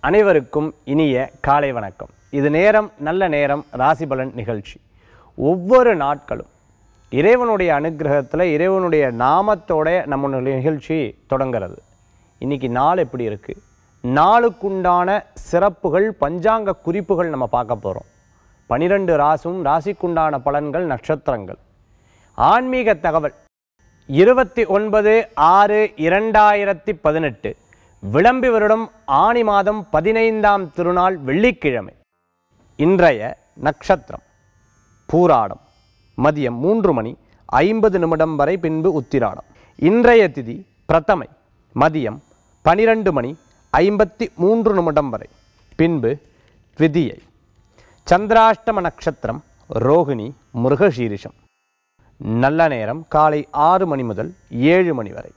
அனைவருக்கும் இனிய காலை வணக்கம் இது நேரம் நல்ல நேரம் ராசி பலன் நிகழ்ச்சி ஒவ்வொரு நாட்களும் இறைவனுடைய அனுக்கிரகத்தில் இறைவனுடைய நாமத்தோட நம்ம நிகழ்ச்சி தொடங்கிறது இன்னைக்கு நாள் எப்படி இருக்கு நாளுக்குண்டான சிறப்புகள் பஞ்சாங்க குறிப்புகள் நம்ம பார்க்க போகிறோம் பனிரெண்டு ராசும் ராசிக்குண்டான பலன்கள் நட்சத்திரங்கள் ஆன்மீக தகவல் இருபத்தி ஒன்பது ஆறு இரண்டாயிரத்தி பதினெட்டு விளம்பி வருடம் ஆணி மாதம் பதினைந்தாம் திருநாள் வெள்ளிக்கிழமை இன்றைய நட்சத்திரம் பூராடம் மதியம் மூன்று மணி ஐம்பது நிமிடம் வரை பின்பு உத்திராடம் இன்றைய திதி பிரதமை மதியம் பனிரெண்டு மணி ஐம்பத்தி மூன்று நிமிடம் வரை பின்பு த்விதியை சந்திராஷ்டம நட்சத்திரம் ரோகிணி மிருகசீரிஷம் நல்ல நேரம் காலை ஆறு மணி முதல் ஏழு மணி வரை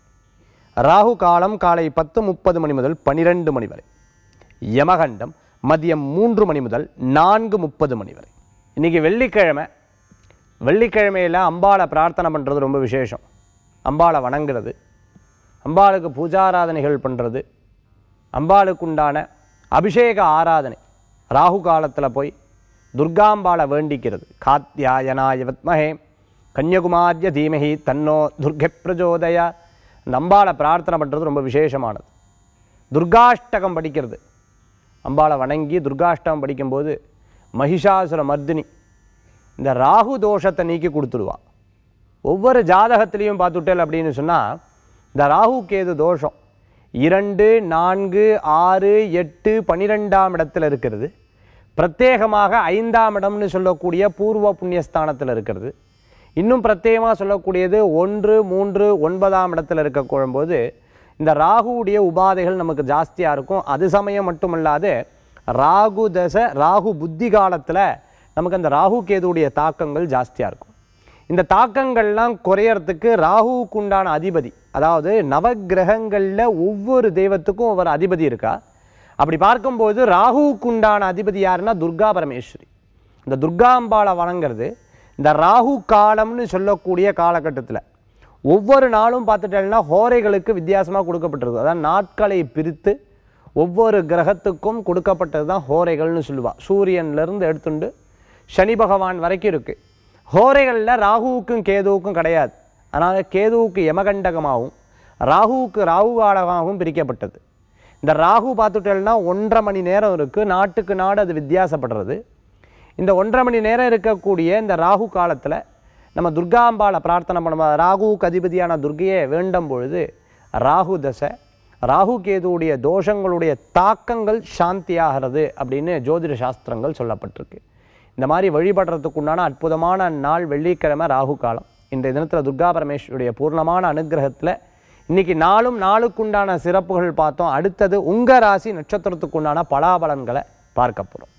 ராகு காலம் காலை பத்து முப்பது மணி முதல் பனிரெண்டு மணி வரை யமகண்டம் மதியம் மூன்று மணி முதல் நான்கு முப்பது மணி வரை இன்றைக்கி வெள்ளிக்கிழமை வெள்ளிக்கிழமையில் அம்பாளை பிரார்த்தனை பண்ணுறது ரொம்ப விசேஷம் அம்பாளை வணங்குறது அம்பாளுக்கு பூஜாராதனைகள் பண்ணுறது அம்பாளுக்கு உண்டான அபிஷேக ஆராதனை ராகு காலத்தில் போய் துர்காம்பாளை வேண்டிக்கிறது காத்யாயனாய வித்மஹே கன்யகுமாரிய தீமகி தன்னோ துர்கை பிரஜோதயா அந்த அம்பாளை பிரார்த்தனை பண்ணுறது ரொம்ப விசேஷமானது துர்காஷ்டகம் படிக்கிறது அம்பாளை வணங்கி துர்காஷ்டகம் படிக்கும்போது மகிஷாசுர மர்தினி இந்த ராகு தோஷத்தை நீக்கி கொடுத்துடுவா ஒவ்வொரு ஜாதகத்திலையும் பார்த்துட்டேல் அப்படின்னு சொன்னால் இந்த ராகு கேது தோஷம் இரண்டு நான்கு ஆறு எட்டு பன்னிரெண்டாம் இடத்துல இருக்கிறது பிரத்யேகமாக ஐந்தாம் இடம்னு சொல்லக்கூடிய பூர்வ புண்ணியஸ்தானத்தில் இருக்கிறது இன்னும் பிரத்யேகமாக சொல்லக்கூடியது ஒன்று மூன்று ஒன்பதாம் இடத்துல இருக்க குழும்போது இந்த ராகுவுடைய உபாதைகள் நமக்கு ஜாஸ்தியாக இருக்கும் அது சமயம் மட்டுமல்லாது ராகு தசை ராகு புத்தி காலத்தில் நமக்கு அந்த ராகு கேதுவுடைய தாக்கங்கள் ஜாஸ்தியாக இருக்கும் இந்த தாக்கங்கள்லாம் குறையறதுக்கு ராகுவுக்கு உண்டான அதிபதி அதாவது நவக்கிரகங்களில் ஒவ்வொரு தெய்வத்துக்கும் ஒவ்வொரு அதிபதி இருக்கா அப்படி பார்க்கும்போது ராகுவுக்கு உண்டான அதிபதி யாருன்னா துர்கா பரமேஸ்வரி இந்த துர்காம்பாளை வணங்குறது இந்த ராகு காலம்னு சொல்லக்கூடிய காலகட்டத்தில் ஒவ்வொரு நாளும் பார்த்துட்டேன்னா ஹோரைகளுக்கு வித்தியாசமாக கொடுக்கப்பட்டிருக்கு அதாவது நாட்களை பிரித்து ஒவ்வொரு கிரகத்துக்கும் கொடுக்கப்பட்டது தான் ஹோரைகள்னு சொல்லுவா சூரியன்லேருந்து எடுத்துண்டு சனி பகவான் வரைக்கும் இருக்குது ஹோரைகளில் ராகுவுக்கும் கேதுவுக்கும் கிடையாது அதனால் கேதுவுக்கு யமகண்டகமாகவும் ராகுவுக்கு ராகு காலமாகவும் பிரிக்கப்பட்டது இந்த ராகு பார்த்துட்டேன்னா ஒன்றரை மணி நேரம் இருக்குது நாட்டுக்கு நாடு அது வித்தியாசப்படுறது இந்த ஒன்றரை மணி நேரம் இருக்கக்கூடிய இந்த ராகு காலத்தில் நம்ம துர்காம்பாளை பிரார்த்தனை பண்ணுவோம் ராகுவுக்கு அதிபதியான துர்கையை வேண்டும் பொழுது ராகு தசை ராகு கேதுவுடைய தோஷங்களுடைய தாக்கங்கள் சாந்தியாகிறது அப்படின்னு ஜோதிட சாஸ்திரங்கள் சொல்லப்பட்டிருக்கு இந்த மாதிரி வழிபடுறதுக்குண்டான அற்புதமான நாள் வெள்ளிக்கிழமை ராகு காலம் இன்றைய தினத்தில் துர்கா பரமேஸ்வருடைய பூர்ணமான அனுகிரகத்தில் இன்னைக்கு நாளும் நாளுக்குண்டான சிறப்புகள் பார்த்தோம் அடுத்தது உங்க ராசி நட்சத்திரத்துக்குண்டான பலாபலன்களை பார்க்க போகிறோம்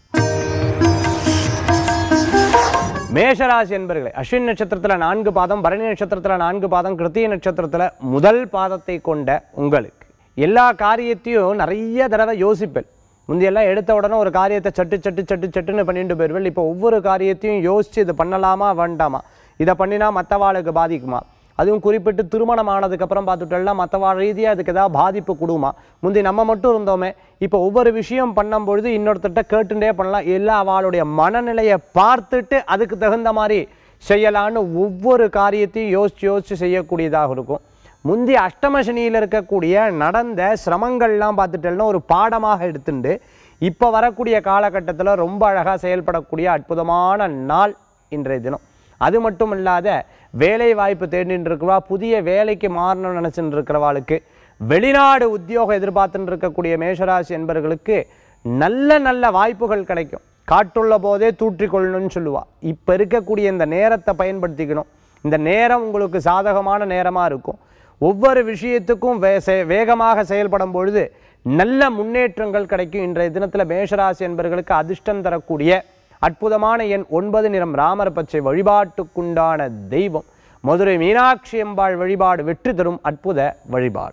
மேஷராசி என்பர்களே அஸ்வின் நட்சத்திரத்தில் நான்கு பாதம் பரணி நட்சத்திரத்தில் நான்கு பாதம் கிருத்திய நட்சத்திரத்தில் முதல் பாதத்தை கொண்ட உங்களுக்கு எல்லா காரியத்தையும் நிறைய தடவை யோசிப்பேன் முந்தையெல்லாம் எடுத்த உடனே ஒரு காரியத்தை சட்டு சட்டு சட்டு சட்டுன்னு பண்ணிட்டு போயிடுவேன் இப்போ ஒவ்வொரு காரியத்தையும் யோசித்து இது பண்ணலாமா வேண்டாமா இதை பண்ணினா மற்றவாளுக்கு பாதிக்குமா அதுவும் குறிப்பிட்டு திருமணம் ஆனதுக்கப்புறம் பார்த்துட்டோம்னா மற்றவா ரீதியாக அதுக்கு ஏதாவது பாதிப்பு கொடுமா முந்தி நம்ம மட்டும் இருந்தோமே இப்போ ஒவ்வொரு விஷயம் பண்ணும்பொழுது இன்னொருத்தட்ட கேட்டுட்டே பண்ணலாம் எல்லா அவளுடைய மனநிலையை பார்த்துட்டு அதுக்கு தகுந்த மாதிரி செய்யலான்னு ஒவ்வொரு காரியத்தையும் யோசித்து யோசித்து செய்யக்கூடியதாக இருக்கும் முந்தி அஷ்டம சனியில் இருக்கக்கூடிய நடந்த சிரமங்கள்லாம் பார்த்துட்டோம்னா ஒரு பாடமாக எடுத்துட்டு இப்போ வரக்கூடிய காலகட்டத்தில் ரொம்ப அழகாக செயல்படக்கூடிய அற்புதமான நாள் இன்றைய தினம் அது மட்டும் இல்லாத வேலை வாய்ப்பு தேடிட்டு இருக்கிறவா புதிய வேலைக்கு மாறணும்னு நினச்சிட்டு இருக்கிறவாளுக்கு வெளிநாடு உத்தியோகம் எதிர்பார்த்துட்டு இருக்கக்கூடிய மேஷராசி என்பவர்களுக்கு நல்ல நல்ல வாய்ப்புகள் கிடைக்கும் காட்டுள்ள போதே தூற்றிக்கொள்ளணும்னு சொல்லுவா இப்போ இருக்கக்கூடிய இந்த நேரத்தை பயன்படுத்திக்கணும் இந்த நேரம் உங்களுக்கு சாதகமான நேரமாக இருக்கும் ஒவ்வொரு விஷயத்துக்கும் வே செ- வேகமாக செயல்படும் பொழுது நல்ல முன்னேற்றங்கள் கிடைக்கும் இன்றைய தினத்தில் மேஷராசி என்பவர்களுக்கு அதிர்ஷ்டம் தரக்கூடிய அற்புதமான எண் ஒன்பது நிறம் ராமர் பச்சை வழிபாட்டுக்குண்டான தெய்வம் மதுரை மீனாட்சி அம்பாள் வழிபாடு வெற்றி தரும் அற்புத வழிபாடு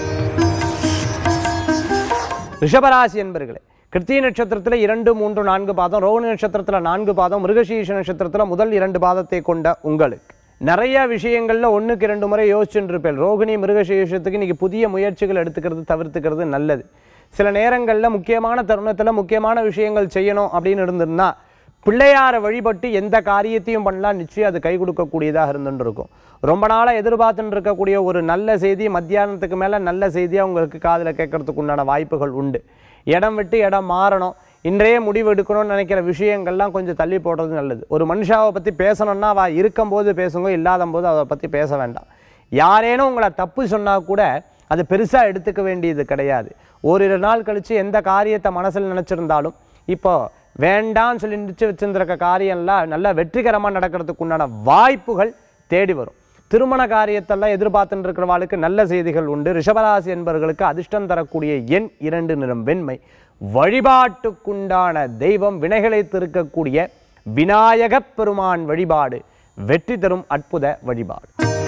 ரிஷபராசி என்பர்களே கிருத்திய நட்சத்திரத்தில் இரண்டு மூன்று நான்கு பாதம் ரோகிணி நட்சத்திரத்தில் நான்கு பாதம் மிருகசீஷ நட்சத்திரத்தில் முதல் இரண்டு பாதத்தை கொண்ட உங்களுக்கு நிறைய விஷயங்கள்ல ஒண்ணுக்கு இரண்டு முறை யோசிச்சுட்டு இருப்பேன் ரோகிணி மிருகசீஷத்துக்கு இன்னைக்கு புதிய முயற்சிகள் எடுத்துக்கிறது தவிர்த்துக்கிறது நல்லது சில நேரங்களில் முக்கியமான தருணத்தில் முக்கியமான விஷயங்கள் செய்யணும் அப்படின்னு இருந்திருந்தா பிள்ளையாரை வழிபட்டு எந்த காரியத்தையும் பண்ணலாம் நிச்சயம் அது கை கொடுக்கக்கூடியதாக இருந்துட்டு இருக்கும் ரொம்ப நாளாக எதிர்பார்த்துட்டு இருக்கக்கூடிய ஒரு நல்ல செய்தி மத்தியானத்துக்கு மேலே நல்ல செய்தியாக உங்களுக்கு காதில் கேட்கறதுக்கு உண்டான வாய்ப்புகள் உண்டு இடம் விட்டு இடம் மாறணும் இன்றைய முடிவு எடுக்கணும்னு நினைக்கிற விஷயங்கள்லாம் கொஞ்சம் தள்ளி போடுறது நல்லது ஒரு மனுஷாவை பற்றி பேசணும்னா அவ இருக்கும்போது பேசுங்க இல்லாத போது அதை பற்றி பேச வேண்டாம் யாரேனும் உங்களை தப்பு சொன்னால் கூட அது பெருசாக எடுத்துக்க வேண்டியது கிடையாது ஓரிரு நாள் கழித்து எந்த காரியத்தை மனசில் நினச்சிருந்தாலும் இப்போ வேண்டாம்னு சொல்லி நினச்சி வச்சிருந்திருக்க காரியம்லாம் நல்லா வெற்றிகரமாக நடக்கிறதுக்கு உண்டான வாய்ப்புகள் தேடி வரும் திருமண காரியத்தெல்லாம் எதிர்பார்த்துட்டு இருக்கிறவாளுக்கு நல்ல செய்திகள் உண்டு ரிஷபராசி என்பவர்களுக்கு அதிர்ஷ்டம் தரக்கூடிய எண் இரண்டு நிறம் வெண்மை வழிபாட்டுக்குண்டான தெய்வம் வினைகளை திருக்கக்கூடிய விநாயகப் பெருமான் வழிபாடு வெற்றி தரும் அற்புத வழிபாடு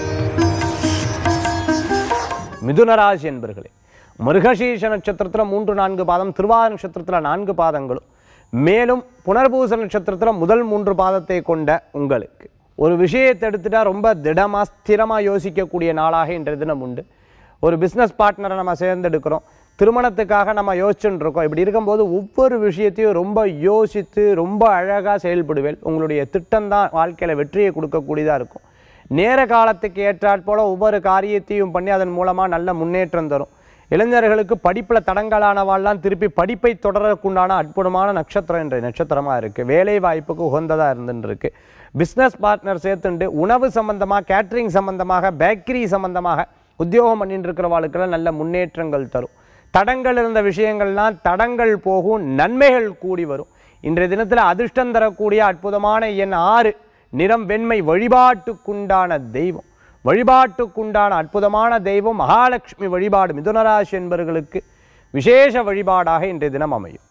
மிதுனராசி என்பர்களே மிருகசீஷ நட்சத்திரத்தில் மூன்று நான்கு பாதம் திருவாத நட்சத்திரத்தில் நான்கு பாதங்களும் மேலும் புனர்பூச நட்சத்திரத்தில் முதல் மூன்று பாதத்தை கொண்ட உங்களுக்கு ஒரு விஷயத்தை எடுத்துட்டா ரொம்ப திடமா ஸ்திரமா யோசிக்கக்கூடிய நாளாக இன்றைய தினம் உண்டு ஒரு பிஸ்னஸ் பார்ட்னரை நம்ம சேர்ந்தெடுக்கிறோம் திருமணத்துக்காக நம்ம யோசிச்சுட்டு இருக்கோம் இப்படி இருக்கும்போது ஒவ்வொரு விஷயத்தையும் ரொம்ப யோசித்து ரொம்ப அழகாக செயல்படுவேன் உங்களுடைய திட்டம் தான் வாழ்க்கையில் வெற்றியை கொடுக்கக்கூடியதாக இருக்கும் நேர காலத்துக்கு ஏற்றாற் போல ஒவ்வொரு காரியத்தையும் பண்ணி அதன் மூலமாக நல்ல முன்னேற்றம் தரும் இளைஞர்களுக்கு படிப்பில் தடங்கலானவாள்லாம் திருப்பி படிப்பை தொடரக்குண்டான அற்புதமான நட்சத்திரம் என்ற நட்சத்திரமாக இருக்குது வேலை வாய்ப்புக்கு உகந்ததாக இருந்துன்னு இருக்கு பிஸ்னஸ் பார்ட்னர் சேர்த்துண்டு உணவு சம்பந்தமாக கேட்ரிங் சம்பந்தமாக பேக்கரி சம்பந்தமாக உத்தியோகம் பண்ணிட்டு இருக்கிறவாளுக்கெல்லாம் நல்ல முன்னேற்றங்கள் தரும் தடங்கள் இருந்த விஷயங்கள்லாம் தடங்கள் போகும் நன்மைகள் கூடி வரும் இன்றைய தினத்தில் அதிர்ஷ்டம் தரக்கூடிய அற்புதமான எண் ஆறு நிறம் வெண்மை வழிபாட்டுக்குண்டான தெய்வம் வழிபாட்டுக்குண்டான அற்புதமான தெய்வம் மகாலட்சுமி வழிபாடு மிதுனராசி என்பவர்களுக்கு விசேஷ வழிபாடாக இன்றைய தினம் அமையும்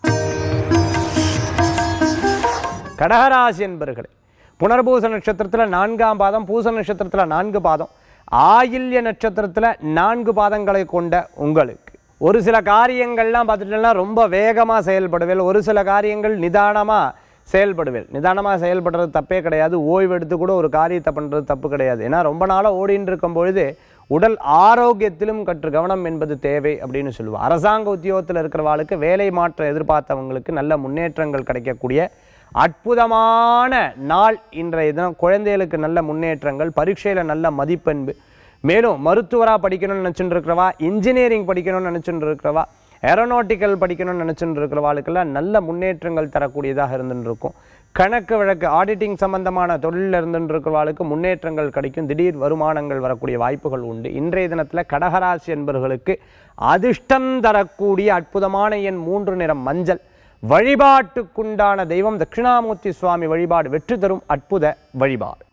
கடகராசி என்பர்களே புனர்பூச நட்சத்திரத்தில் நான்காம் பாதம் பூச நட்சத்திரத்தில் நான்கு பாதம் ஆயில்ய நட்சத்திரத்தில் நான்கு பாதங்களை கொண்ட உங்களுக்கு ஒரு சில காரியங்கள்லாம் பார்த்துட்டோம்னா ரொம்ப வேகமாக செயல்படுவேன் ஒரு சில காரியங்கள் நிதானமாக செயல்படுவேன் நிதானமாக செயல்படுறது தப்பே கிடையாது ஓய்வு எடுத்து கூட ஒரு காரியத்தை பண்ணுறது தப்பு கிடையாது ஏன்னா ரொம்ப நாளாக ஓடின்னு இருக்கும் பொழுது உடல் ஆரோக்கியத்திலும் கற்று கவனம் என்பது தேவை அப்படின்னு சொல்லுவோம் அரசாங்க உத்தியோகத்தில் இருக்கிறவாளுக்கு வேலை மாற்றம் எதிர்பார்த்தவங்களுக்கு நல்ல முன்னேற்றங்கள் கிடைக்கக்கூடிய அற்புதமான நாள் இன்றைய தினம் குழந்தைகளுக்கு நல்ல முன்னேற்றங்கள் பரீட்சையில் நல்ல மதிப்பெண்பு மேலும் மருத்துவராக படிக்கணும்னு நினச்சிட்டு இருக்கிறவா இன்ஜினியரிங் படிக்கணும்னு நினச்சிட்டு இருக்கிறவா ஏரோநாட்டிக்கல் படிக்கணும்னு நினச்சிட்டு இருக்கிறவாளுக்கெல்லாம் நல்ல முன்னேற்றங்கள் தரக்கூடியதாக இருந்துட்டு இருக்கும் கணக்கு வழக்கு ஆடிட்டிங் சம்பந்தமான தொழிலில் இருந்துட்டு இருக்கிறவாளுக்கு முன்னேற்றங்கள் கிடைக்கும் திடீர் வருமானங்கள் வரக்கூடிய வாய்ப்புகள் உண்டு இன்றைய தினத்தில் கடகராசி என்பவர்களுக்கு அதிர்ஷ்டம் தரக்கூடிய அற்புதமான எண் மூன்று நிறம் மஞ்சள் வழிபாட்டுக்குண்டான தெய்வம் தட்சிணாமூர்த்தி சுவாமி வழிபாடு வெற்றி தரும் அற்புத வழிபாடு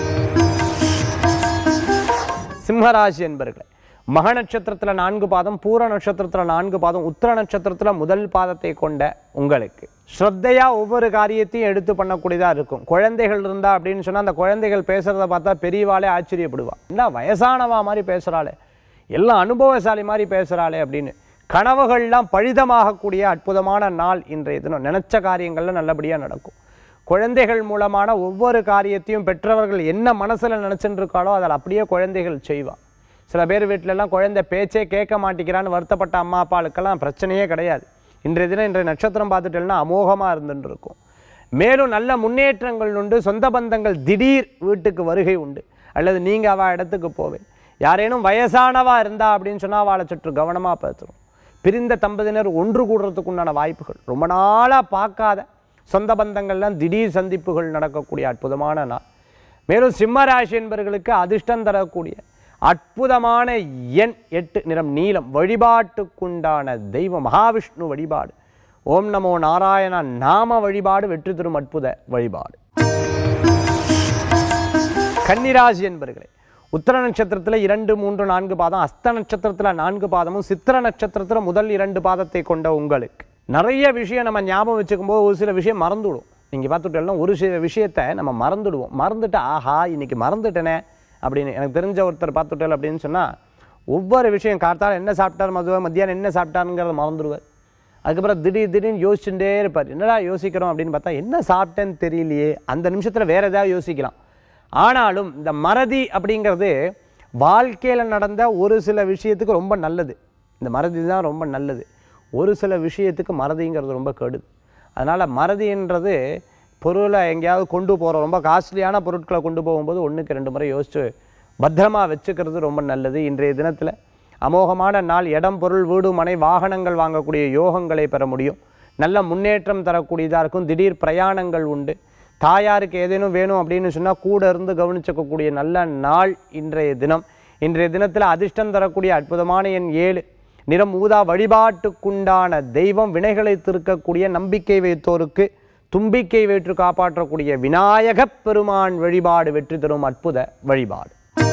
சிம்மராசி என்பர்களே மக நட்சத்திரத்தில் நான்கு பாதம் பூர நட்சத்திரத்தில் நான்கு பாதம் உத்திர நட்சத்திரத்தில் முதல் பாதத்தை கொண்ட உங்களுக்கு ஸ்ரத்தையா ஒவ்வொரு காரியத்தையும் எடுத்து பண்ணக்கூடியதாக இருக்கும் குழந்தைகள் இருந்தா அப்படின்னு சொன்னால் அந்த குழந்தைகள் பேசுகிறத பார்த்தா பெரியவாளே ஆச்சரியப்படுவா என்ன வயசானவா மாதிரி பேசுகிறாளே எல்லாம் அனுபவசாலி மாதிரி பேசுகிறாளே அப்படின்னு கனவுகள்லாம் பழிதமாகக்கூடிய அற்புதமான நாள் இன்றைய தினம் நினைச்ச காரியங்கள்லாம் நல்லபடியாக நடக்கும் குழந்தைகள் மூலமான ஒவ்வொரு காரியத்தையும் பெற்றவர்கள் என்ன மனசில் நினச்சிட்டு இருக்காளோ அதில் அப்படியே குழந்தைகள் செய்வா சில பேர் வீட்டிலலாம் குழந்தை பேச்சே கேட்க மாட்டேங்கிறான்னு வருத்தப்பட்ட அம்மா அப்பாளுக்கெல்லாம் பிரச்சனையே கிடையாது இன்றைய தினம் இன்றைய நட்சத்திரம் பார்த்துட்டேன்னா அமோகமாக இருந்துட்டு இருக்கும் மேலும் நல்ல முன்னேற்றங்கள் உண்டு சொந்த பந்தங்கள் திடீர் வீட்டுக்கு வருகை உண்டு அல்லது நீங்கள் அவள் இடத்துக்கு போவேன் யாரேனும் வயசானவா இருந்தா அப்படின்னு சொன்னால் அவளை சுற்று கவனமாக பேசுகிறோம் பிரிந்த தம்பதியினர் ஒன்று கூடுறதுக்கு உண்டான வாய்ப்புகள் ரொம்ப நாளாக பார்க்காத சொந்த பந்தங்கள்லாம் திடீர் சந்திப்புகள் நடக்கக்கூடிய அற்புதமான நாள் மேலும் சிம்ம ராசி என்பவர்களுக்கு அதிர்ஷ்டம் தரக்கூடிய அற்புதமான எண் எட்டு நிறம் நீலம் வழிபாட்டுக்குண்டான தெய்வம் மகாவிஷ்ணு வழிபாடு ஓம் நமோ நாராயண நாம வழிபாடு வெற்றி தரும் அற்புத வழிபாடு கன்னிராசி என்பர்களே உத்தர நட்சத்திரத்தில் இரண்டு மூன்று நான்கு பாதம் அஸ்த நட்சத்திரத்தில் நான்கு பாதமும் சித்திர நட்சத்திரத்தில் முதல் இரண்டு பாதத்தை கொண்ட உங்களுக்கு நிறைய விஷயம் நம்ம ஞாபகம் வச்சுக்கும் போது ஒரு சில விஷயம் மறந்துவிடும் நீங்கள் பார்த்துட்டோம்னா ஒரு சில விஷயத்தை நம்ம மறந்துடுவோம் மறந்துட்டு ஆஹா இன்னைக்கு மறந்துட்டேனே அப்படின்னு எனக்கு தெரிஞ்ச ஒருத்தர் பார்த்துட்டேன் அப்படின்னு சொன்னால் ஒவ்வொரு விஷயம் காத்தால் என்ன சாப்பிட்டார் மதுவை மத்தியானம் என்ன சாப்பிட்டாருங்கிறத மறந்துடுவார் அதுக்கப்புறம் திடீர் திடீர்னு யோசிச்சுட்டே இருப்பார் என்னடா யோசிக்கிறோம் அப்படின்னு பார்த்தா என்ன சாப்பிட்டேன்னு தெரியலையே அந்த நிமிஷத்தில் வேற ஏதாவது யோசிக்கலாம் ஆனாலும் இந்த மறதி அப்படிங்கிறது வாழ்க்கையில் நடந்த ஒரு சில விஷயத்துக்கு ரொம்ப நல்லது இந்த மறதி தான் ரொம்ப நல்லது ஒரு சில விஷயத்துக்கு மறதிங்கிறது ரொம்ப கெடுது அதனால் மறதின்றது பொருளை எங்கேயாவது கொண்டு போகிறோம் ரொம்ப காஸ்ட்லியான பொருட்களை கொண்டு போகும்போது ஒன்றுக்கு ரெண்டு முறை யோசித்து பத்திரமா வச்சுக்கிறது ரொம்ப நல்லது இன்றைய தினத்தில் அமோகமான நாள் இடம் பொருள் வீடு மனை வாகனங்கள் வாங்கக்கூடிய யோகங்களை பெற முடியும் நல்ல முன்னேற்றம் தரக்கூடியதாக இருக்கும் திடீர் பிரயாணங்கள் உண்டு தாயாருக்கு ஏதேனும் வேணும் அப்படின்னு சொன்னால் கூட இருந்து கவனிச்சுக்கக்கூடிய நல்ல நாள் இன்றைய தினம் இன்றைய தினத்தில் அதிர்ஷ்டம் தரக்கூடிய அற்புதமான எண் ஏழு நிறம் ஊதா வழிபாட்டுக்குண்டான தெய்வம் வினைகளை திருக்கக்கூடிய நம்பிக்கை வைத்தோருக்கு தும்பிக்கை வேற்று காப்பாற்றக்கூடிய விநாயகப் பெருமான் வழிபாடு வெற்றி தரும் அற்புத வழிபாடு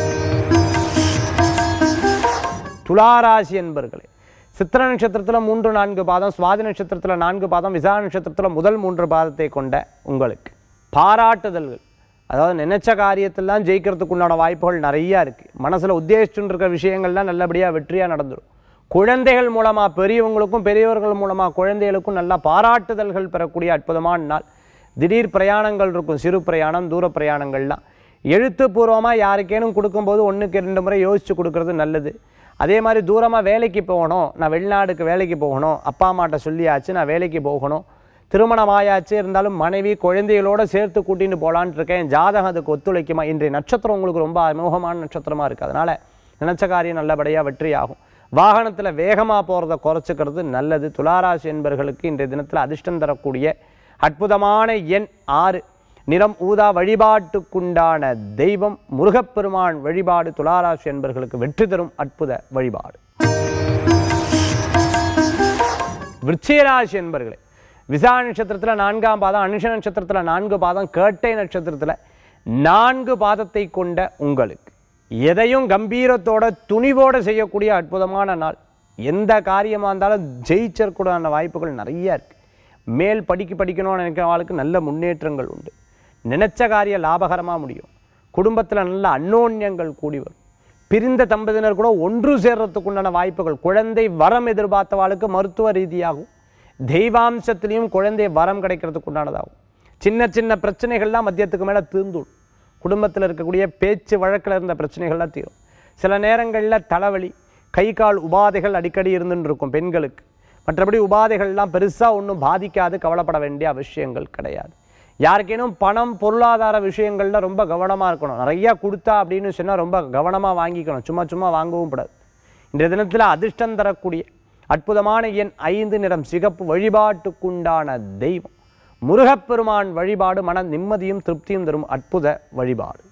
துளாராசி என்பர்களே சித்திர நட்சத்திரத்தில் மூன்று நான்கு பாதம் சுவாதி நட்சத்திரத்தில் நான்கு பாதம் விசா நட்சத்திரத்தில் முதல் மூன்று பாதத்தை கொண்ட உங்களுக்கு பாராட்டுதல்கள் அதாவது நினைச்ச காரியத்தெல்லாம் ஜெயிக்கிறதுக்கு உண்டான வாய்ப்புகள் நிறையா இருக்குது மனசில் உத்தேசிச்சுட்டு இருக்கிற விஷயங்கள்லாம் நல்லபடியாக வெற்றியாக நடந்துடும் குழந்தைகள் மூலமாக பெரியவங்களுக்கும் பெரியவர்கள் மூலமாக குழந்தைகளுக்கும் நல்லா பாராட்டுதல்கள் பெறக்கூடிய அற்புதமான நாள் திடீர் பிரயாணங்கள் இருக்கும் சிறு பிரயாணம் தூர பிரயாணங்கள்லாம் எழுத்துப்பூர்வமாக யாருக்கேனும் கொடுக்கும்போது ஒன்றுக்கு ரெண்டு முறை யோசித்து கொடுக்கறது நல்லது அதே மாதிரி தூரமாக வேலைக்கு போகணும் நான் வெளிநாடுக்கு வேலைக்கு போகணும் அப்பா அம்மாட்ட சொல்லியாச்சு நான் வேலைக்கு போகணும் திருமணம் ஆயாச்சு இருந்தாலும் மனைவி குழந்தைகளோட சேர்த்து கூட்டின்னு போகலான்ட்டு இருக்கேன் ஜாதகம் அதுக்கு ஒத்துழைக்குமா இன்றைய நட்சத்திரம் உங்களுக்கு ரொம்ப அமோகமான நட்சத்திரமாக இருக்குது அதனால் நினச்ச காரியம் நல்லபடியாக வெற்றியாகும் வாகனத்தில் வேகமாக போகிறத குறைச்சிக்கிறது நல்லது துளாராசி என்பர்களுக்கு இன்றைய தினத்தில் அதிர்ஷ்டம் தரக்கூடிய அற்புதமான எண் ஆறு நிறம் ஊதா வழிபாட்டுக்குண்டான தெய்வம் முருகப்பெருமான் வழிபாடு துளாராசி என்பர்களுக்கு வெற்றி தரும் அற்புத வழிபாடு விருச்சிகராசி என்பர்களே விசா நட்சத்திரத்தில் நான்காம் பாதம் அனுஷ நட்சத்திரத்தில் நான்கு பாதம் கேட்டை நட்சத்திரத்தில் நான்கு பாதத்தை கொண்ட உங்களுக்கு எதையும் கம்பீரத்தோட துணிவோடு செய்யக்கூடிய அற்புதமான நாள் எந்த காரியமாக இருந்தாலும் ஜெயிச்சக்கூடிய வாய்ப்புகள் நிறைய இருக்கு மேல் படிக்க படிக்கணும்னு நினைக்கிற ஆளுக்கு நல்ல முன்னேற்றங்கள் உண்டு நினைச்ச காரியம் லாபகரமாக முடியும் குடும்பத்தில் நல்ல அன்னோன்யங்கள் கூடி வரும் பிரிந்த தம்பதியினர் கூட ஒன்று சேர்றதுக்கு உண்டான வாய்ப்புகள் குழந்தை வரம் எதிர்பார்த்தவாளுக்கு மருத்துவ ரீதியாகும் தெய்வாம்சத்திலையும் குழந்தை வரம் கிடைக்கிறதுக்கு உண்டானதாகும் சின்ன சின்ன பிரச்சனைகள்லாம் மத்தியத்துக்கு மேலே தீர்ந்துடும் குடும்பத்தில் இருக்கக்கூடிய பேச்சு வழக்கில் இருந்த பிரச்சனைகள்லாம் தீரும் சில நேரங்களில் தலைவலி கை கால் உபாதைகள் அடிக்கடி இருந்துன்னு இருக்கும் பெண்களுக்கு மற்றபடி உபாதைகள்லாம் பெருசாக ஒன்றும் பாதிக்காது கவலைப்பட வேண்டிய அவசியங்கள் கிடையாது யாருக்கேனும் பணம் பொருளாதார விஷயங்கள்ல ரொம்ப கவனமாக இருக்கணும் நிறையா கொடுத்தா அப்படின்னு சொன்னால் ரொம்ப கவனமாக வாங்கிக்கணும் சும்மா சும்மா வாங்கவும் கூடாது இன்றைய தினத்தில் அதிர்ஷ்டம் தரக்கூடிய அற்புதமான எண் ஐந்து நிறம் சிகப்பு வழிபாட்டுக்குண்டான தெய்வம் முருகப்பெருமான் வழிபாடு மன நிம்மதியும் திருப்தியும் தரும் அற்புத வழிபாடு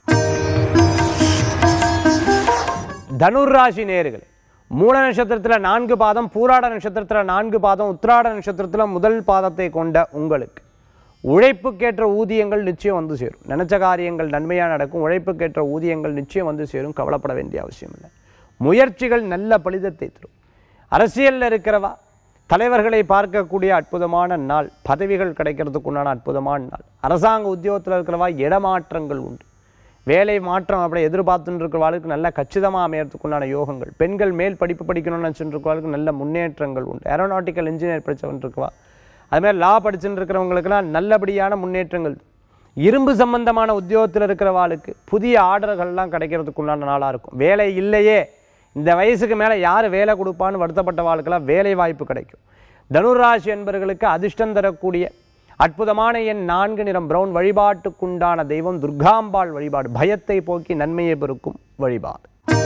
தனுர்ராசி நேர்களே மூல நட்சத்திரத்தில் நான்கு பாதம் பூராட நட்சத்திரத்தில் நான்கு பாதம் உத்திராட நட்சத்திரத்தில் முதல் பாதத்தை கொண்ட உங்களுக்கு உழைப்புக்கேற்ற ஊதியங்கள் நிச்சயம் வந்து சேரும் நினைச்ச காரியங்கள் நன்மையாக நடக்கும் உழைப்புக்கேற்ற ஊதியங்கள் நிச்சயம் வந்து சேரும் கவலைப்பட வேண்டிய அவசியம் இல்லை முயற்சிகள் நல்ல பலிதத்தை தரும் அரசியலில் இருக்கிறவா தலைவர்களை பார்க்கக்கூடிய அற்புதமான நாள் பதவிகள் கிடைக்கிறதுக்கு உண்டான அற்புதமான நாள் அரசாங்க உத்தியோகத்தில் இருக்கிறவா இடமாற்றங்கள் உண்டு வேலை மாற்றம் அப்படி எதிர்பார்த்துட்டு இருக்கிறவாளுக்கு நல்ல கச்சிதமாக அமையறதுக்கு உண்டான யோகங்கள் பெண்கள் மேல் படிப்பு படிக்கணும்னு நினச்சிட்டு இருக்கிறவாளுக்கு நல்ல முன்னேற்றங்கள் உண்டு ஏரோநாட்டிக்கல் இன்ஜினியர் படித்தவன் இருக்கவா அதுமாதிரி லா படிச்சுட்டு இருக்கிறவங்களுக்கெல்லாம் நல்லபடியான முன்னேற்றங்கள் இரும்பு சம்பந்தமான உத்தியோகத்தில் இருக்கிறவாளுக்கு புதிய ஆர்டர்கள்லாம் கிடைக்கிறதுக்கு உண்டான நாளாக இருக்கும் வேலை இல்லையே இந்த வயசுக்கு மேலே யார் வேலை கொடுப்பான்னு வருத்தப்பட்ட வாழ்க்கெல்லாம் வேலை வாய்ப்பு கிடைக்கும் தனுராசி என்பவர்களுக்கு அதிர்ஷ்டம் தரக்கூடிய அற்புதமான எண் நான்கு நிறம் பிரவுன் வழிபாட்டுக்குண்டான தெய்வம் துர்காம்பாள் வழிபாடு பயத்தை போக்கி நன்மையை பெருக்கும் வழிபாடு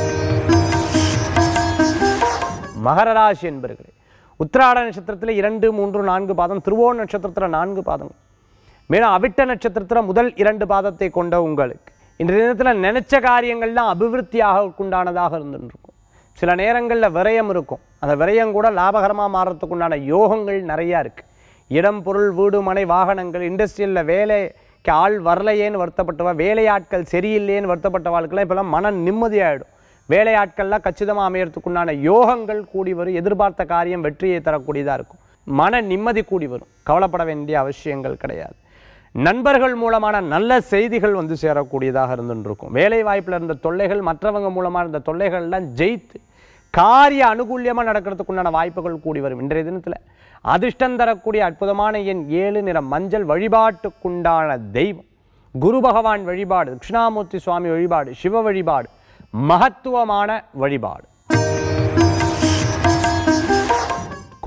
மகர ராசி என்பர்களே உத்திராட நட்சத்திரத்தில் இரண்டு மூன்று நான்கு பாதம் திருவோண நட்சத்திரத்தில் நான்கு பாதங்கள் மேலும் அவிட்ட நட்சத்திரத்தில் முதல் இரண்டு பாதத்தை கொண்ட உங்களுக்கு இன்றைய தினத்தில் நினைச்ச காரியங்கள்லாம் அபிவிருத்தியாக உண்டானதாக இருந்துருக்கும் சில நேரங்களில் விரயம் இருக்கும் அந்த விரயம் கூட லாபகரமாக மாறுறதுக்கு உண்டான யோகங்கள் நிறையா இருக்குது இடம் பொருள் வீடு மனை வாகனங்கள் இண்டஸ்ட்ரியலில் வேலைக்கு ஆள் வரலையேன்னு வருத்தப்பட்டவா வேலையாட்கள் சரியில்லையேன்னு வருத்தப்பட்டவாளுக்கெல்லாம் இப்போல்லாம் மன நிம்மதியாயிடும் வேலையாட்கள்லாம் கச்சிதமாக அமையறதுக்குண்டான யோகங்கள் கூடி வரும் எதிர்பார்த்த காரியம் வெற்றியை தரக்கூடியதாக இருக்கும் மன நிம்மதி கூடி வரும் கவலைப்பட வேண்டிய அவசியங்கள் கிடையாது நண்பர்கள் மூலமான நல்ல செய்திகள் வந்து சேரக்கூடியதாக இருந்துருக்கும் வேலை வாய்ப்பில் இருந்த தொல்லைகள் மற்றவங்க மூலமாக இருந்த தொல்லைகள்லாம் ஜெயித்து காரிய அனுகூல்யமாக நடக்கிறதுக்குண்டான வாய்ப்புகள் கூடி வரும் இன்றைய தினத்தில் அதிர்ஷ்டம் தரக்கூடிய அற்புதமான எண் ஏழு நிற மஞ்சள் வழிபாட்டுக்குண்டான தெய்வம் குரு பகவான் வழிபாடு தட்சிணாமூர்த்தி சுவாமி வழிபாடு சிவ வழிபாடு மகத்துவமான வழிபாடு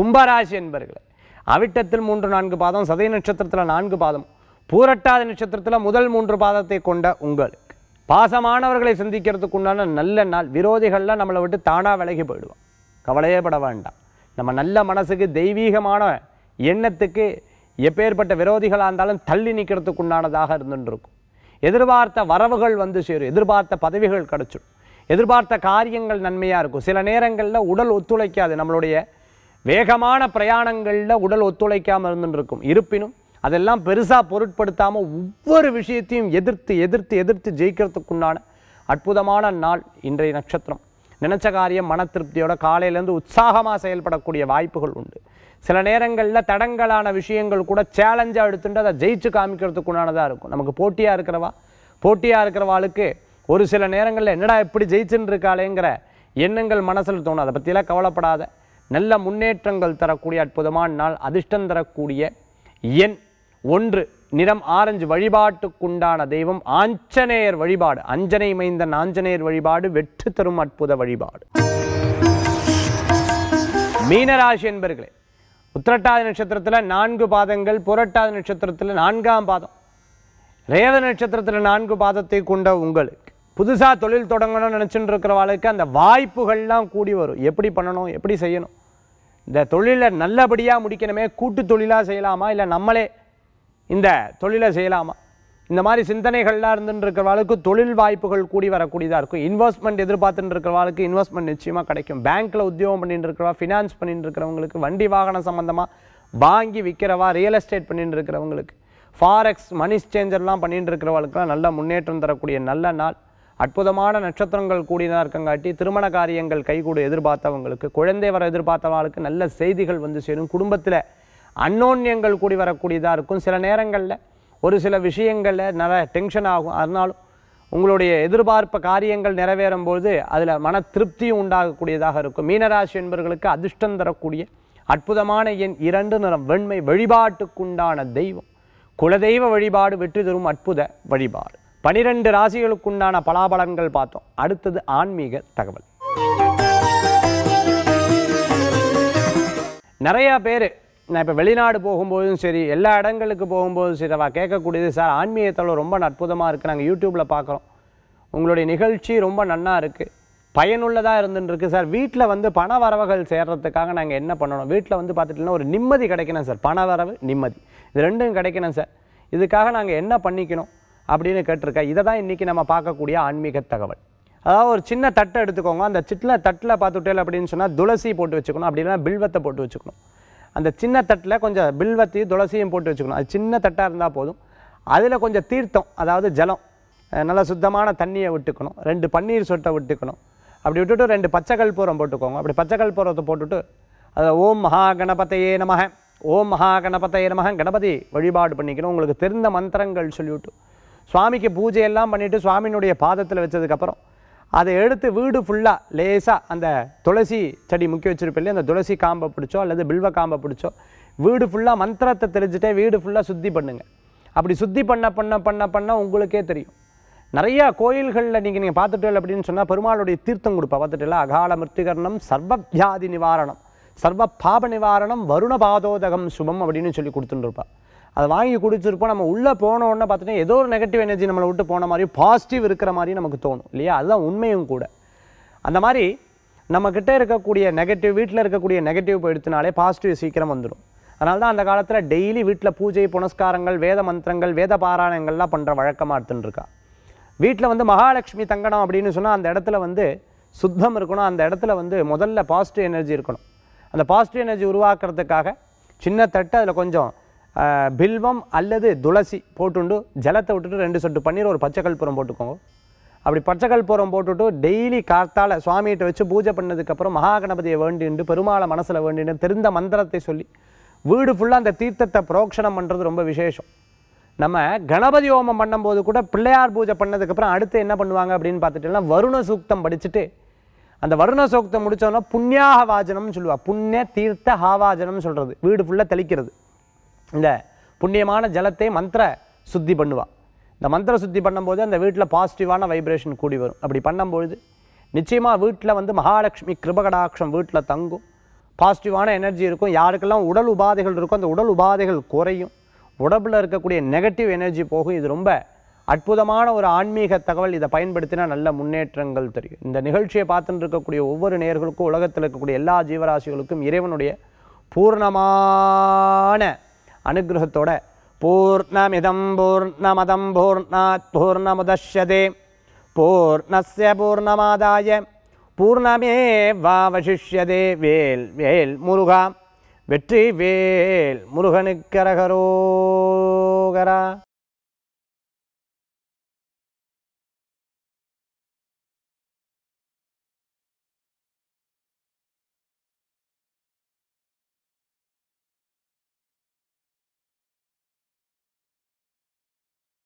கும்பராசி என்பர்களே அவிட்டத்தில் மூன்று நான்கு பாதம் சதய நட்சத்திரத்தில் நான்கு பாதம் பூரட்டாதி நட்சத்திரத்தில் முதல் மூன்று பாதத்தை கொண்ட உங்களுக்கு பாசமானவர்களை சந்திக்கிறதுக்கு உண்டான நல்ல நாள் விரோதிகள்லாம் நம்மளை விட்டு தானாக விலகி போயிடுவோம் கவலையே பட வேண்டாம் நம்ம நல்ல மனசுக்கு தெய்வீகமான எண்ணத்துக்கு எப்பேற்பட்ட விரோதிகளாக இருந்தாலும் தள்ளி நிற்கிறதுக்கு உண்டானதாக இருந்துட்டு இருக்கும் எதிர்பார்த்த வரவுகள் வந்து சேரும் எதிர்பார்த்த பதவிகள் கிடைச்சிடும் எதிர்பார்த்த காரியங்கள் நன்மையாக இருக்கும் சில நேரங்களில் உடல் ஒத்துழைக்காது நம்மளுடைய வேகமான பிரயாணங்களில் உடல் ஒத்துழைக்காமல் இருந்துட்டு இருக்கும் இருப்பினும் அதெல்லாம் பெருசாக பொருட்படுத்தாமல் ஒவ்வொரு விஷயத்தையும் எதிர்த்து எதிர்த்து எதிர்த்து ஜெயிக்கிறதுக்குண்டான அற்புதமான நாள் இன்றைய நட்சத்திரம் நினைச்ச காரியம் மன திருப்தியோட காலையிலேருந்து உற்சாகமாக செயல்படக்கூடிய வாய்ப்புகள் உண்டு சில நேரங்களில் தடங்கலான விஷயங்கள் கூட சேலஞ்சாக எடுத்துட்டு அதை ஜெயிச்சு காமிக்கிறதுக்குண்டானதாக இருக்கும் நமக்கு போட்டியாக இருக்கிறவா போட்டியாக இருக்கிறவாளுக்கு ஒரு சில நேரங்களில் என்னடா இப்படி ஜெயிச்சுன்னு இருக்காளேங்கிற எண்ணங்கள் மனசில் தோணும் அதை பற்றியெல்லாம் கவலைப்படாத நல்ல முன்னேற்றங்கள் தரக்கூடிய அற்புதமான நாள் அதிர்ஷ்டம் தரக்கூடிய எண் ஒன்று நிறம் ஆரஞ்சு வழிபாட்டுக்குண்டான தெய்வம் ஆஞ்சநேயர் வழிபாடு அஞ்சனை மைந்தன் ஆஞ்சநேயர் வழிபாடு வெற்றி தரும் அற்புத வழிபாடு மீனராசி என்பர்களே உத்திரட்டாதி நட்சத்திரத்தில் நான்கு பாதங்கள் புரட்டாதி நட்சத்திரத்தில் நான்காம் பாதம் ரேவ நட்சத்திரத்தில் நான்கு பாதத்தை கொண்ட உங்களுக்கு புதுசாக தொழில் தொடங்கணும்னு நினச்சிட்டு இருக்கிறவாளுக்கு அந்த வாய்ப்புகள்லாம் கூடி வரும் எப்படி பண்ணணும் எப்படி செய்யணும் இந்த தொழிலை நல்லபடியாக முடிக்கணுமே கூட்டு தொழிலாக செய்யலாமா இல்லை நம்மளே இந்த தொழிலை செய்யலாமா இந்த மாதிரி சிந்தனைகள்லாம் இருந்துட்டு இருக்கிறவாளுக்கு தொழில் வாய்ப்புகள் கூடி வரக்கூடியதாக இருக்கும் இன்வெஸ்ட்மெண்ட் எதிர்பார்த்துட்டு இருக்கிறவாளுக்கு இன்வெஸ்ட்மெண்ட் நிச்சயமாக கிடைக்கும் பேங்க்கில் உத்தியோகம் பண்ணிட்டு இருக்கிறவா ஃபினான்ஸ் பண்ணிட்டு இருக்கிறவங்களுக்கு வண்டி வாகனம் சம்மந்தமாக வாங்கி விற்கிறவா ரியல் எஸ்டேட் பண்ணிட்டு இருக்கிறவங்களுக்கு ஃபாரெக்ஸ் மணி சேஞ்சர்லாம் பண்ணிட்டு இருக்கிறவங்களுக்குலாம் நல்ல முன்னேற்றம் தரக்கூடிய நல்ல நாள் அற்புதமான நட்சத்திரங்கள் கூடினா இருக்கங்காட்டி திருமண காரியங்கள் கைகூட எதிர்பார்த்தவங்களுக்கு குழந்தை வர எதிர்பார்த்தவங்களுக்கு நல்ல செய்திகள் வந்து சேரும் குடும்பத்தில் அன்னோன்யங்கள் கூடி வரக்கூடியதாக இருக்கும் சில நேரங்களில் ஒரு சில விஷயங்களில் நிறைய டென்ஷன் ஆகும் அதனாலும் உங்களுடைய எதிர்பார்ப்ப காரியங்கள் நிறைவேறும் பொழுது அதில் மன திருப்தியும் உண்டாகக்கூடியதாக இருக்கும் மீனராசி என்பவர்களுக்கு அதிர்ஷ்டம் தரக்கூடிய அற்புதமான எண் இரண்டு நிறம் வெண்மை வழிபாட்டுக்குண்டான தெய்வம் குலதெய்வ வழிபாடு வெற்றி தரும் அற்புத வழிபாடு பனிரெண்டு ராசிகளுக்குண்டான பலாபலன்கள் பார்த்தோம் அடுத்தது ஆன்மீக தகவல் நிறையா பேர் நான் இப்போ வெளிநாடு போகும்போதும் சரி எல்லா இடங்களுக்கு போகும்போதும் சரி அவள் கேட்கக்கூடியது சார் ஆன்மீகத்தில் ரொம்ப அற்புதமாக இருக்குது நாங்கள் யூடியூப்பில் பார்க்குறோம் உங்களுடைய நிகழ்ச்சி ரொம்ப நன்னா இருக்குது பயனுள்ளதாக இருந்துட்டு இருக்கு சார் வீட்டில் வந்து பண வரவுகள் சேர்றதுக்காக நாங்கள் என்ன பண்ணணும் வீட்டில் வந்து பார்த்துட்டிங்கன்னா ஒரு நிம்மதி கிடைக்கணும் சார் பண வரவு நிம்மதி இது ரெண்டும் கிடைக்கணும் சார் இதுக்காக நாங்கள் என்ன பண்ணிக்கணும் அப்படின்னு கேட்டிருக்கா இதை தான் இன்றைக்கி நம்ம பார்க்கக்கூடிய ஆன்மீக தகவல் அதாவது ஒரு சின்ன தட்டை எடுத்துக்கோங்க அந்த சிட்டில் தட்டில் பார்த்துட்டேல் அப்படின்னு சொன்னால் துளசி போட்டு வச்சுக்கணும் அப்படி இல்லைன்னா பில்வத்தை போட்டு வச்சுக்கணும் அந்த சின்ன தட்டில் கொஞ்சம் பில்வத்தையும் துளசியும் போட்டு வச்சுக்கணும் அது சின்ன தட்டாக இருந்தால் போதும் அதில் கொஞ்சம் தீர்த்தம் அதாவது ஜலம் அஹ் நல்ல சுத்தமான தண்ணியை விட்டுக்கணும் ரெண்டு பன்னீர் சொட்டை விட்டுக்கணும் அப்படி விட்டுட்டு ரெண்டு பச்சை கற்பூரம் போட்டுக்கோங்க அப்படி பச்சை கற்பூரத்தை போட்டுட்டு அதை ஓம் மகா கணபதையே நமக ஓம் மகா கணபதையே நமக கணபதி வழிபாடு பண்ணிக்கணும் உங்களுக்கு தெரிந்த மந்திரங்கள் சொல்லிவிட்டு சுவாமிக்கு பூஜையெல்லாம் பண்ணிவிட்டு சுவாமியினுடைய பாதத்தில் வச்சதுக்கப்புறம் அதை எடுத்து வீடு ஃபுல்லாக லேசாக அந்த துளசி செடி முக்கிய வச்சிருப்ப இல்லையா அந்த துளசி காம்பை பிடிச்சோ அல்லது பில்வ காம்பை பிடிச்சோ வீடு ஃபுல்லாக மந்திரத்தை தெளிச்சுட்டே வீடு ஃபுல்லாக சுத்தி பண்ணுங்க அப்படி சுத்தி பண்ண பண்ண பண்ண பண்ண உங்களுக்கே தெரியும் நிறைய கோயில்களில் நீங்கள் நீங்கள் பார்த்துட்டு அப்படின்னு சொன்னால் பெருமாளுடைய தீர்த்தம் கொடுப்பா பார்த்துட்டு அகால மிருத்திகரணம் சர்வவியாதி நிவாரணம் சர்வ பாப நிவாரணம் வருண பாதோதகம் சுபம் அப்படின்னு சொல்லி கொடுத்துட்டு இருப்பா அதை வாங்கி குடிச்சிருப்போம் நம்ம உள்ளே போன உடனே பார்த்துட்டா ஏதோ ஒரு நெகட்டிவ் எனர்ஜி நம்மளை விட்டு போன மாதிரி பாசிட்டிவ் இருக்கிற மாதிரி நமக்கு தோணும் இல்லையா அதுதான் உண்மையும் கூட அந்த மாதிரி நம்மக்கிட்ட இருக்கக்கூடிய நெகட்டிவ் வீட்டில் இருக்கக்கூடிய நெகட்டிவ் போயிடுத்துனாலே பாசிட்டிவ் சீக்கிரம் வந்துடும் அதனால தான் அந்த காலத்தில் டெய்லி வீட்டில் பூஜை புனஸ்காரங்கள் வேத மந்திரங்கள் வேத பாராயணங்கள்லாம் பண்ணுற வழக்கமாக எடுத்துன்னு இருக்கா வீட்டில் வந்து மகாலட்சுமி தங்கணும் அப்படின்னு சொன்னால் அந்த இடத்துல வந்து சுத்தம் இருக்கணும் அந்த இடத்துல வந்து முதல்ல பாசிட்டிவ் எனர்ஜி இருக்கணும் அந்த பாசிட்டிவ் எனர்ஜி உருவாக்குறதுக்காக சின்ன தட்டு அதில் கொஞ்சம் ஆஹ், பில்வம் அல்லது துளசி போட்டுண்டு ஜலத்தை விட்டுட்டு ரெண்டு சொட்டு பன்னீர் ஒரு பச்சை கற்பூரம் போட்டுக்கோங்க அப்படி பச்சை கற்பூரம் போட்டுட்டு டெய்லி கார்த்தால சுவாமிகிட்ட வச்சு பூஜை பண்ணதுக்கப்புறம் மகா கணபதியை வேண்டிண்டு பெருமாளை மனசில் வேண்டிண்டு தெரிந்த மந்திரத்தை சொல்லி வீடு ஃபுல்லாக அந்த தீர்த்தத்தை புரோக்ஷணம் பண்ணுறது ரொம்ப விசேஷம் நம்ம கணபதி ஹோமம் பண்ணும்போது கூட பிள்ளையார் பூஜை பண்ணதுக்கப்புறம் அடுத்து என்ன பண்ணுவாங்க அப்படின்னு பார்த்துட்டோம்னா வருண சூக்தம் படிச்சுட்டு அந்த வருண சூக்தம் முடிச்சோன்னா புண்ணியாக வாஜனம்னு சொல்லுவா புண்ணிய தீர்த்த ஹாவாஜனம்னு சொல்கிறது வீடு ஃபுல்லாக தெளிக்கிறது இந்த புண்ணியமான ஜலத்தை மந்திர சுத்தி பண்ணுவா இந்த மந்திர சுத்தி பண்ணும்போது அந்த வீட்டில் பாசிட்டிவான வைப்ரேஷன் கூடி வரும் அப்படி பண்ணும்பொழுது நிச்சயமாக வீட்டில் வந்து மகாலட்சுமி கிருபகடாட்சம் வீட்டில் தங்கும் பாசிட்டிவான எனர்ஜி இருக்கும் யாருக்கெல்லாம் உடல் உபாதைகள் இருக்கோ அந்த உடல் உபாதைகள் குறையும் உடம்புல இருக்கக்கூடிய நெகட்டிவ் எனர்ஜி போகும் இது ரொம்ப அற்புதமான ஒரு ஆன்மீக தகவல் இதை பயன்படுத்தினா நல்ல முன்னேற்றங்கள் தெரியும் இந்த நிகழ்ச்சியை பார்த்துட்டு இருக்கக்கூடிய ஒவ்வொரு நேயர்களுக்கும் உலகத்தில் இருக்கக்கூடிய எல்லா ஜீவராசிகளுக்கும் இறைவனுடைய பூர்ணமான அனுகிரகத்தோட பூர்ணமிதம் பூர்ணமதம் பூர்ணாத் பூர்ணமுதஷ்யதே பூர்ணஸ்ய பூர்ணமாதாய பூர்ணமேவாவசிஷ்யதே வேல் வேல் முருகா வெற்றி வேல் முருகனுக்கரகரோகரா